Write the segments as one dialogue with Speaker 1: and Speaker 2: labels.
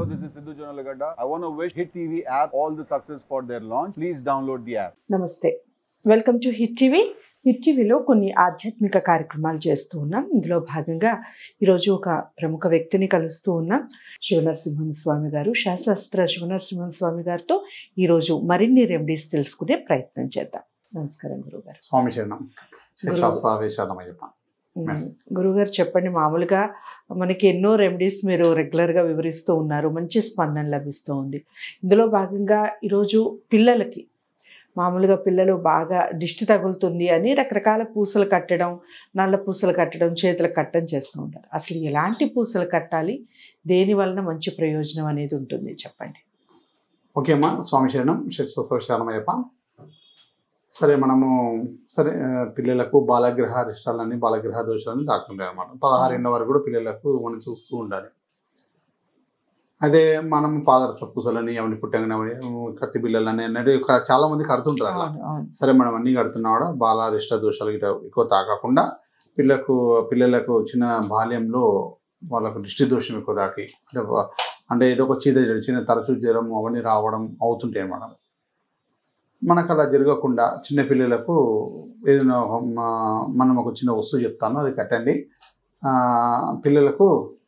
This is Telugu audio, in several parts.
Speaker 1: Hello, this is Sidhu Jonalagada. I want to wish Hit TV app all the success for their launch. Please download the app.
Speaker 2: నమస్తే welcome to hit TV hit టీవీలో కొన్ని ఆధ్యాత్మిక కార్యక్రమాలు చేస్తూ ఉన్నాం ఇందులో భాగంగా ఈరోజు ఒక ప్రముఖ వ్యక్తిని కలుస్తూ ఉన్నాం శివనరసింహన్ స్వామి గారు శాస్త్ర శివనరసింహన్ స్వామి గారితో ఈరోజు మరిన్ని రెమెడీస్ తెలుసుకునే ప్రయత్నం చేద్దాం నమస్కారం గురుగారు
Speaker 3: స్వామి శరణం శిక్షావేశాదమయ్యప్ప
Speaker 2: ఉమ్, గురుగారు చెప్పండి మామూలుగా మనకి ఎన్నో రెమెడీస్ మీరు రెగ్యులర్గా వివరిస్తూ ఉన్నారు మంచి స్పందన లభిస్తూ ఉంది ఇందులో భాగంగా ఈరోజు పిల్లలకి మామూలుగా పిల్లలు బాగా దిష్టి తగులుతుంది అని రకరకాల పూసలు కట్టడం నల్ల పూసలు కట్టడం చేతులకు కట్టడం చేస్తూ ఉంటారు అసలు ఎలాంటి పూసలు కట్టాలి దేని వలన మంచి ప్రయోజనం అనేది ఉంటుంది చెప్పండి
Speaker 3: ఓకే అమ్మా స్వామి శరణం శరణమయ్యప్ప సరే మనము సరే ఆ, పిల్లలకు బాలగ్రహ అరిష్టాలని బాలగ్రహ దోషాలని తాకుతుంటాయి అనమాట పదహారేళ్ళ వరకు కూడా పిల్లలకు మనం చూస్తూ ఉండాలి అదే మనం పాదరస పూసలని అవన్నీ పుట్టంగానే అవన్నీ, కత్తి బిల్లలని అన్నట్టు ఒక- చాలా మంది కడుతుంటారు అట్లా
Speaker 2: అవును అవును
Speaker 3: సరే మనం అన్ని కడుతున్నా కూడా బాలారిష్ట దోషాలు గిట్ట ఎక్కువ తాకకుండా పిల్లకు పిల్లలకు చిన్న బాల్యంలో వాళ్ళకు దృష్టి దోషం ఎక్కువ తాకి అంటే వా- అంటే ఏదో ఒక చీద జడి, చిన్న తరచూ జ్వరం అవన్నీ రావడం అవుతుంటాయి అన్నమాట మనకు అలా జరగకుండా చిన్న పిల్లలకు ఏదైనా ఒక మా- మనం ఒక చిన్న వస్తువు చెప్తాను అది కట్టండి ఆ, పిల్లలకు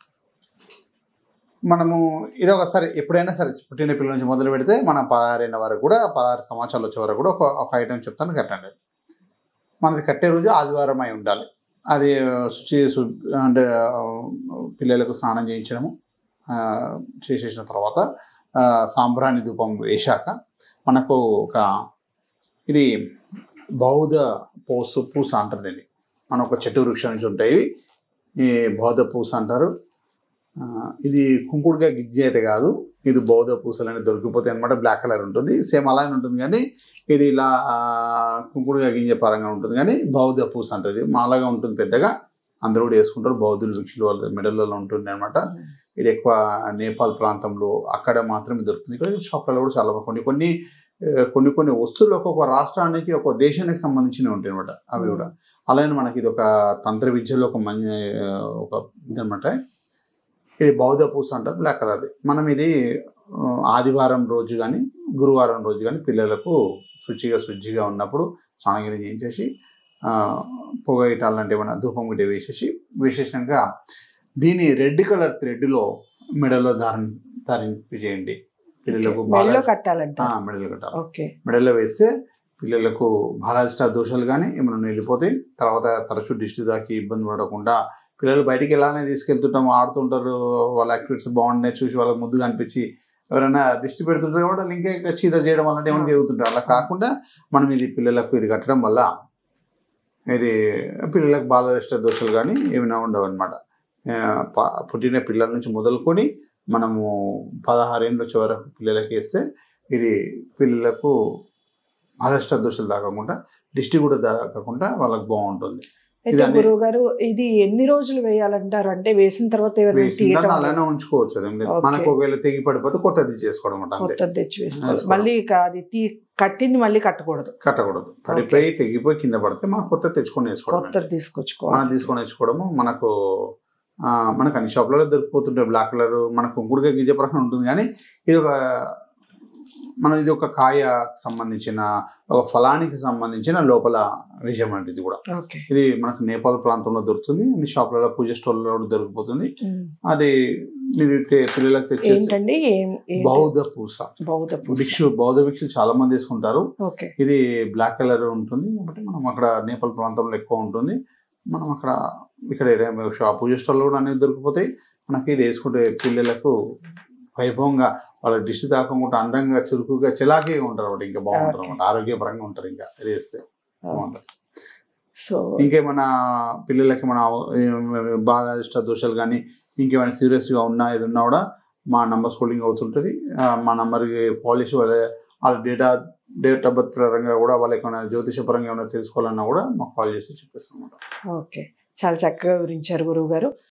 Speaker 3: మనము ఇది ఒకసారి ఎప్పుడైనా సరే పుట్టిన పిల్లల నుంచి మొదలు పెడితే మనం పదహారైన వరకు కూడా పదహారు సంవత్సరాలు వచ్చే వరకు కూడా ఒక ఒక ఐటెం చెప్తాను కట్టండి మనది కట్టే రోజు ఆదివారం అయి ఉండాలి అది శుచి శు- అంటే ఆ, పిల్లలకు స్నానం చేయించడము ఆ, చేసేసిన తర్వాత ఆ, సాంబ్రాణి ధూపం వేశాక మనకు ఒక ఇది బౌద్ధ పూస పూస అంటారు దీన్ని మన ఒక చెట్టు వృక్షం నుంచి ఉంటాయి ఈ బౌద్ధ పూస అంటారు ఆ, ఇది కుంకుడుగా గిజ్జి అయితే కాదు ఇది బౌద్ధ పూసలు అనేది దొరికిపోతాయి అనమాట బ్లాక్ కలర్ ఉంటుంది సేమ్ అలానే ఉంటుంది కానీ ఇది ఇలా ఆ, కుంకుడుగా గింజ పరంగా ఉంటుంది కానీ బౌద్ధ పూస అంటుంది మాలాగా ఉంటుంది పెద్దగా అందరూ కూడా వేసుకుంటారు బౌద్ధులు భిక్షులు వాళ్ళ మెడలలో ఉంటుంది అనమాట ఇది ఎక్కువ నేపాల్ ప్రాంతంలో అక్కడ మాత్రమే దొరుకుతుంది ఇక్కడ షాప్లలో కూడా చాలా కొన్ని కొన్ని ఆ, కొన్ని కొన్ని వస్తువులు ఒక్కొక్క రాష్ట్రానికి ఒక దేశానికి సంబంధించినవి ఉంటాయి అనమాట అవి కూడా అలానే మనకి ఇది ఒక తంత్ర విద్యలో ఒక మంచి ఆ, ఒక ఇదనమాట ఇది బౌద్ధ పూస అంటారు బ్లాక్ కలర్ది మనం ఇది ఆ, ఆదివారం రోజు కానీ గురువారం రోజు కానీ పిల్లలకు శుచిగా శుచిగా ఉన్నప్పుడు స్నానగిరి చేయించేసి ఆ, పొగ ఇట అలాంటి ఏమైనా ధూపం గిట్ట వేసేసి వేసేసినాక దీని రెడ్ కలర్ థ్రెడ్లో మెడలో ధారణ ధరింపజేయండి పిల్లలకు
Speaker 2: మెడలో
Speaker 3: బాగా
Speaker 2: కట్టాలంట
Speaker 3: ఆ, మెడలో కట్టాలి
Speaker 2: ఓకే
Speaker 3: మెడల్లో వేస్తే పిల్లలకు బాలారిష్ట దోషాలు కానీ ఏమైనా వెళ్ళిపోతాయి తర్వాత తరచూ దిష్టి దాకి ఇబ్బంది పడకుండా పిల్లలు బయటికి ఎలానే తీసుకెళ్తుంటాం ఆడుతుంటారు వాళ్ళ యాక్టివిటీస్ బాగున్నాయి చూసి వాళ్ళకి ముద్దుగా అనిపించి ఎవరైనా దిష్టి పెడుతుంటారు కూడా వాళ్ళు ఇంకా చీత చేయడం వల్ల ఏమైనా జరుగుతుంటారు అలా కాకుండా మనం ఇది పిల్లలకు ఇది కట్టడం వల్ల ఇది పిల్లలకు బాలరిష్ట దోషాలు కానీ ఏమైనా ఉండవు అనమాట పుట్టిన పిల్లల నుంచి మొదలుకొని మనము పదహారేళ్ళు వచ్చే వరకు పిల్లలకి వేస్తే ఇది పిల్లలకు బాలరిష్ట దోషాలు తాకకుండా దిష్టి కూడా తాకకుండా వాళ్ళకి బాగుంటుంది
Speaker 2: అయితే
Speaker 3: ఇదండి.
Speaker 2: గురువు గారు ఇది ఎన్ని రోజులు వేయాలంటారు అంటే వేసిన తర్వాత ఏమైనా
Speaker 3: వేసిందని
Speaker 2: తీయటం
Speaker 3: అలానే ఉంచుకోవచ్చు అదేం లేదు
Speaker 2: ఓకే.
Speaker 3: మనకు ఒకవేళ తెగి పడిపోతే కొత్తది చేసుకోవడం అంతే
Speaker 2: కొత్తది తెచ్చి వేసుకోవాలి
Speaker 3: వేసుకోవాలి.
Speaker 2: మళ్ళీ ఇక అది తీ కట్టింది మళ్ళీ కట్టకూడదు
Speaker 3: కట్టకూడదు పడిపోయి తెగిపోయి కింద పడితే మనం కొత్త తెచ్చుకొని వేసుకోవడం
Speaker 2: కొత్తది
Speaker 3: అంతే.
Speaker 2: తీసుకొచ్చుకోవాలి
Speaker 3: మనం తీసుకొని వేసుకోవడము మనకు ఆ, మనకు అన్ని షాపులలో దొరికిపోతుంటాయి బ్లాక్ కలర్ మనకు కుంకుడుగా గింజ ప్రకారం ఉంటుంది కానీ ఇది ఒక మనం ఇది ఒక కాయ సంబంధించిన ఒక ఫలానికి సంబంధించిన లోపల విజయం అంటే ఇది కూడా
Speaker 2: ఓకే
Speaker 3: ఇది మనకు నేపాల్ ప్రాంతంలో దొరుకుతుంది అన్ని షాపులలో పూజ స్టోర్లలో కూడా దొరికిపోతుంది
Speaker 2: ఉమ్.
Speaker 3: అది మీరు తె- పిల్లలకు తెచ్చేసి
Speaker 2: ఏంటండి ఏం ఏంటి?
Speaker 3: బౌద్ధ పూస
Speaker 2: బౌద్ధ పూస.
Speaker 3: భిక్షు బౌద్ధ భిక్షులు చాలా మంది వేసుకుంటారు
Speaker 2: ఓకే
Speaker 3: ఇది బ్లాక్ కలర్ ఉంటుంది కాబట్టి మనం అక్కడ నేపాల్ ప్రాంతంలో ఎక్కువ ఉంటుంది మనం అక్కడ ఇక్కడ ఏరియా షాప్ పూజ స్టాల్లో కూడా అనేది దొరికిపోతాయి మనకి ఇది వేసుకుంటే పిల్లలకు వైభవంగా వాళ్ళకి దిష్టి తాకకుండా అందంగా చురుకుగా చిలాకీగా ఉంటారు అన్నమాట ఇంకా బాగుంటారు
Speaker 2: Okay.
Speaker 3: అనమాట ఆరోగ్యపరంగా ఉంటారు ఇంకా ఇది వేస్తే బాగుంటారు
Speaker 2: సో
Speaker 3: ఇంకేమైనా పిల్లలకి మన బాగా ఇష్ట దోషాలు కానీ ఇంకేమైనా సీరియస్గా ఉన్నా ఇది ఉన్నా కూడా మా నంబర్ స్కూలింగ్ అవుతుంటుంది ఆ, మా నంబర్కి పాలిష్ వాళ్ళ వాళ్ళ డేటా డేట్ ఆఫ్ బర్త్ పరంగా కూడా వాళ్ళకి ఏమైనా జ్యోతిష పరంగా ఏమైనా తెలుసుకోవాలన్నా కూడా మాకు కాల్ చేసి చెప్పేస్తాం అన్నమాట
Speaker 2: ఓకే చాలా చక్కగా వివరించారు గురువు గారు